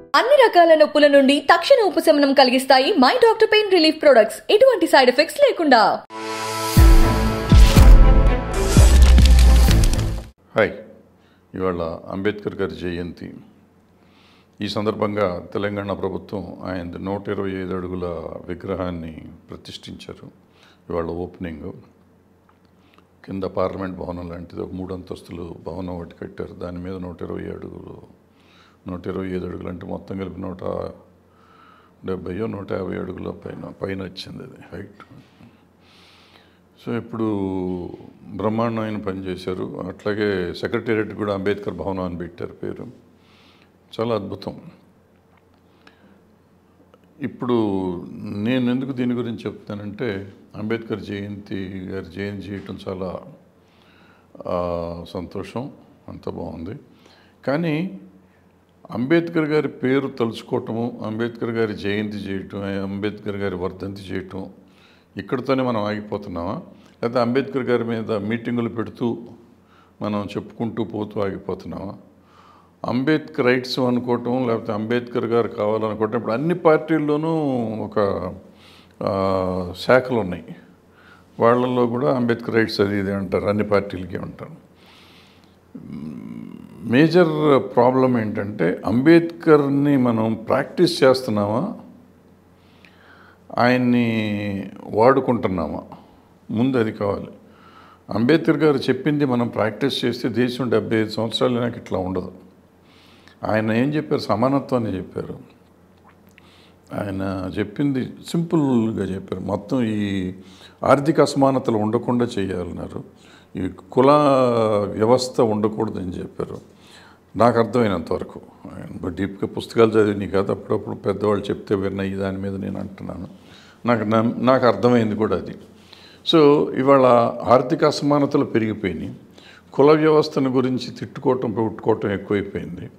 అన్ని రకాల నొప్పుల నుండి తక్షణ ఉపశమనం కలిగిస్తాయి my doctor pain relief products ఎటువంటి సైడ్ ఎఫెక్ట్స్ లేకుండా హాయ్ ఇవాళ అంబేద్కర్ గారి జయంతి ఈ సందర్భంగా తెలంగాణ ప్రభుత్వం ఆయన నూట ఇరవై ఐదు అడుగుల విగ్రహాన్ని ప్రతిష్ఠించారు ఇవాళ ఓపెనింగ్ కింద పార్లమెంట్ భవనం లాంటిది ఒక మూడు అంతస్తులు భవనం ఒకటి కట్టారు దాని మీద నూట ఇరవై అడుగులు నూట ఇరవై ఐదు అడుగులు అంటే మొత్తం కలిపి నూట డెబ్బయో నూట యాభై అడుగుల పైన పైన వచ్చింది అది హైట్ సో ఇప్పుడు బ్రహ్మాండమైన పని చేశారు అట్లాగే సెక్రటేరియట్ కూడా అంబేద్కర్ భవనం అని పెట్టారు పేరు చాలా అద్భుతం ఇప్పుడు నేను ఎందుకు దీని గురించి చెప్తానంటే అంబేద్కర్ జయంతి గారి జయంతి చేయటం చాలా ఆ, సంతోషం అంత బాగుంది కానీ అంబేద్కర్ గారి పేరు తలుచుకోవటము అంబేద్కర్ గారి జయంతి చేయటం అంబేద్కర్ గారి వర్ధంతి చేయటం ఇక్కడితోనే మనం ఆగిపోతున్నామా లేదా అంబేద్కర్ గారి మీద మీటింగులు పెడుతూ మనం చెప్పుకుంటూ పోతూ ఆగిపోతున్నామా అంబేద్కర్ రైట్స్ అనుకోవటం లేకపోతే అంబేద్కర్ గారు కావాలనుకోవటం ఇప్పుడు అన్ని పార్టీల్లోనూ ఒక ఆ, శాఖలు ఉన్నాయి వాళ్ళల్లో కూడా అంబేద్కర్ రైట్స్ అది ఇది అంటారు అన్ని పార్టీలకి ఉంటారు మేజర్ ప్రాబ్లం ఏంటంటే అంబేద్కర్ని మనం ప్రాక్టీస్ చేస్తున్నామా ఆయన్ని వాడుకుంటున్నామా ముందు అది కావాలి అంబేద్కర్ గారు చెప్పింది మనం ప్రాక్టీస్ చేస్తే దేశం డెబ్బై ఐదు సంవత్సరాలు నాకు ఇట్లా ఉండదు ఆయన ఏం చెప్పారు సమానత్వాన్ని చెప్పారు ఆయన చెప్పింది సింపుల్గా చెప్పారు మొత్తం ఈ ఆర్థిక అసమానతలు ఉండకుండా చేయాలన్నారు ఈ కుల వ్యవస్థ ఉండకూడదని చెప్పారు నాకు అర్థమైనంత వరకు ఆయన డీప్గా పుస్తకాలు చదివి కాదు అప్పుడప్పుడు పెద్దవాళ్ళు చెప్తే విన్నాయి దాని మీద నేను అంటున్నాను నాకు నమ్- నాకు అర్థమైంది కూడా అది సో ఇవాళ ఆర్థిక అసమానతలు పెరిగిపోయినాయి కుల వ్యవస్థను గురించి తిట్టుకోవటం పెట్టుకోవటం ఎక్కువైపోయింది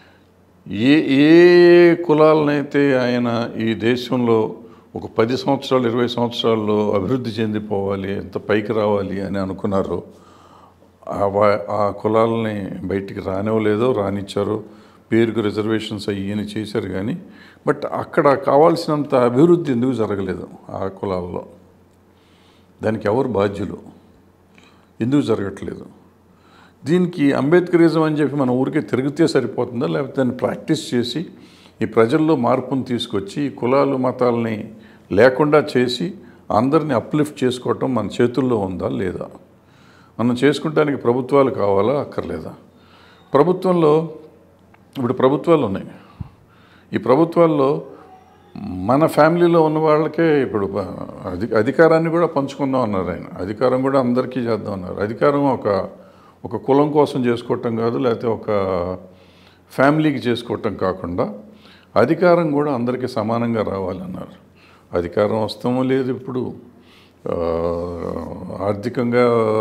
ఏ ఏ కులాలనైతే ఆయన ఈ దేశంలో ఒక పది సంవత్సరాలు ఇరవై సంవత్సరాల్లో అభివృద్ధి చెందిపోవాలి ఎంత పైకి రావాలి అని అనుకున్నారో ఆ వా- ఆ కులాలని బయటికి రానివ్వలేదో రానిచ్చారో పేరుకు రిజర్వేషన్స్ అయ్యని చేశారు కానీ బట్ అక్కడ కావాల్సినంత అభివృద్ధి ఎందుకు జరగలేదు ఆ కులాల్లో దానికి ఎవరు బాధ్యులు ఎందుకు జరగట్లేదు దీనికి అంబేద్కరిజం అని చెప్పి మన ఊరికే తిరిగితే సరిపోతుందా లేకపోతే దాన్ని ప్రాక్టీస్ చేసి ఈ ప్రజల్లో మార్పును తీసుకొచ్చి ఈ కులాలు మతాలని లేకుండా చేసి అందరిని అప్లిఫ్ట్ చేసుకోవటం మన చేతుల్లో ఉందా లేదా మనం చేసుకుంటానికి ప్రభుత్వాలు కావాలా అక్కర్లేదా ప్రభుత్వంలో ఇప్పుడు ప్రభుత్వాలు ఉన్నాయి ఈ ప్రభుత్వాల్లో మన ఫ్యామిలీలో ఉన్న వాళ్ళకే ఇప్పుడు ప- అధి అధికారాన్ని కూడా పంచుకుందాం అన్నారు ఆయన అధికారం కూడా అందరికీ చేద్దాం అన్నారు అధికారం ఒక ఒక కులం కోసం చేసుకోవటం కాదు లేకపోతే ఒక ఫ్యామిలీకి చేసుకోవటం కాకుండా అధికారం కూడా అందరికీ సమానంగా రావాలన్నారు అధికారం వస్తామో లేదు ఇప్పుడు ఆ, ఆర్థికంగా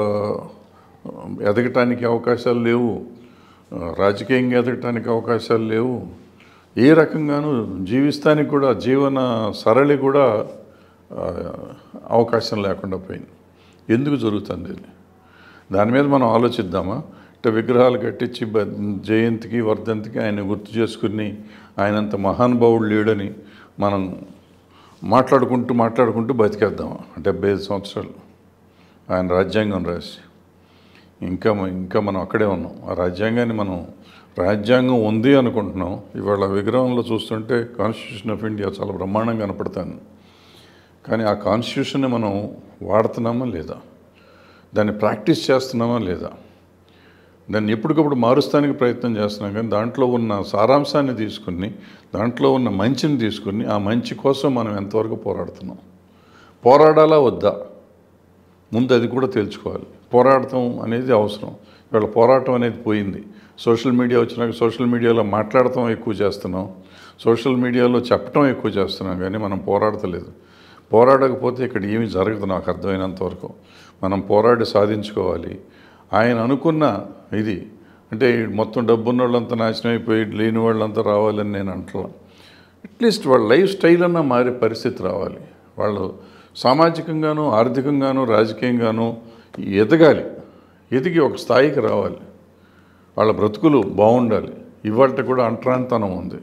ఎదగటానికి అవకాశాలు లేవు ఆ, రాజకీయంగా ఎదగటానికి అవకాశాలు లేవు ఏ రకంగానూ జీవిస్తానికి కూడా జీవన సరళి కూడా ఆ, అవకాశం లేకుండా పోయింది ఎందుకు జరుగుతుంది ఇది దాని మీద మనం ఆలోచిద్దామా అంటే విగ్రహాలు కట్టించి బ- జయంతికి వర్ధంతికి ఆయన గుర్తు చేసుకుని ఆయనంత మహానుభావుడు లేడని మనం మాట్లాడుకుంటూ మాట్లాడుకుంటూ బతికేద్దామా డెబ్బై ఐదు సంవత్సరాలు ఆయన రాజ్యాంగం రాసి ఇంకా మ- ఇంకా మనం అక్కడే ఉన్నాం ఆ రాజ్యాంగాన్ని మనం రాజ్యాంగం ఉంది అనుకుంటున్నాం ఇవాళ విగ్రహంలో చూస్తుంటే కాన్స్టిట్యూషన్ ఆఫ్ ఇండియా చాలా బ్రహ్మాండంగా కనపడుతుంది కానీ ఆ కాన్స్టిట్యూషన్ని మనం వాడుతున్నామా లేదా దాన్ని ప్రాక్టీస్ చేస్తున్నామా లేదా దాన్ని ఎప్పటికప్పుడు మారుస్తానికి ప్రయత్నం చేస్తున్నాం కానీ దాంట్లో ఉన్న సారాంశాన్ని తీసుకుని దాంట్లో ఉన్న మంచిని తీసుకుని ఆ మంచి కోసం మనం ఎంతవరకు పోరాడుతున్నాం పోరాడాలా వద్దా ముందు అది కూడా తేల్చుకోవాలి పోరాడటం అనేది అవసరం ఇవాళ పోరాటం అనేది పోయింది సోషల్ మీడియా వచ్చినాక సోషల్ మీడియాలో మాట్లాడటం ఎక్కువ చేస్తున్నాం సోషల్ మీడియాలో చెప్పటం ఎక్కువ చేస్తున్నాం కానీ మనం పోరాడతలేదు పోరాడకపోతే ఇక్కడ ఏమీ జరగదు నాకు అర్థమైనంత వరకు మనం పోరాడి సాధించుకోవాలి ఆయన అనుకున్న ఇది అంటే మొత్తం డబ్బున్న వాళ్ళంతా నాశనం అయిపోయి లేని వాళ్ళంతా రావాలని నేను అంటున్నాను అట్లీస్ట్ వాళ్ళ లైఫ్ స్టైల్ అన్న మారే పరిస్థితి రావాలి వాళ్ళు సామాజికంగాను ఆర్థికంగాను రాజకీయంగాను ఎదగాలి ఎదిగి ఒక స్థాయికి రావాలి వాళ్ళ బ్రతుకులు బాగుండాలి ఇవాళ కూడా అంటరాంతనం ఉంది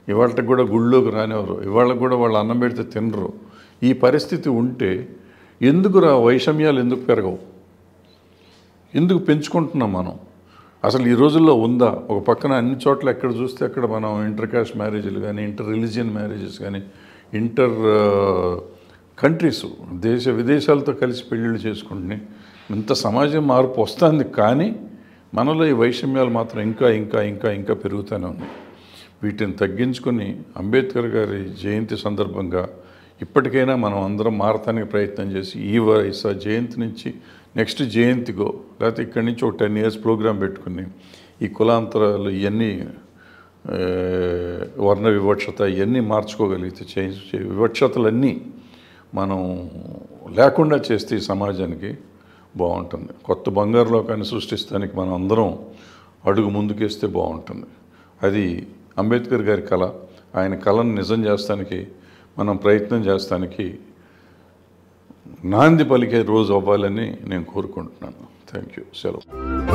ఇవాళకి కూడా గుళ్ళోకి రానివ్వరు ఇవాళకి కూడా వాళ్ళు అన్నం పెడితే తినరు ఈ పరిస్థితి ఉంటే ఎందుకు రా వైషమ్యాలు ఎందుకు పెరగవు ఎందుకు పెంచుకుంటున్నాం మనం అసలు ఈ రోజుల్లో ఉందా ఒక పక్కన అన్ని చోట్ల ఎక్కడ చూస్తే అక్కడ మనం ఇంటర్ కాస్ట్ మ్యారేజ్లు కానీ ఇంటర్ రిలీజియన్ మ్యారేజెస్ కానీ ఇంటర్ కంట్రీస్ దేశ విదేశాలతో కలిసి పెళ్ళిళ్ళు చేసుకుంటున్నాయి ఇంత సమాజం మార్పు వస్తుంది కానీ మనలో ఈ వైషమ్యాలు మాత్రం ఇంకా ఇంకా ఇంకా ఇంకా పెరుగుతూనే ఉన్నాయి వీటిని తగ్గించుకొని అంబేద్కర్ గారి జయంతి సందర్భంగా ఇప్పటికైనా మనం అందరం మారటానికి ప్రయత్నం చేసి ఈ వయసు జయంతి నుంచి నెక్స్ట్ జయంతికో లేకపోతే ఇక్కడి నుంచి ఒక టెన్ ఇయర్స్ ప్రోగ్రాం పెట్టుకుని ఈ కులాంతరాలు ఇవన్నీ ఆ, వర్ణ వివక్షత ఇవన్నీ మార్చుకోగలిగితే చేంజ్ చే- వివక్షతలన్నీ మనం లేకుండా చేస్తే ఈ సమాజానికి బాగుంటుంది కొత్త బంగారు లోకాన్ని సృష్టిస్తానికి మనం అందరం అడుగు ముందుకేస్తే బాగుంటుంది అది అంబేద్కర్ గారి కళ ఆయన కళను నిజం చేస్తానికి మనం ప్రయత్నం చేస్తానికి నాంది పలికే రోజు అవ్వాలని నేను కోరుకుంటున్నాను థ్యాంక్ యూ సెలవు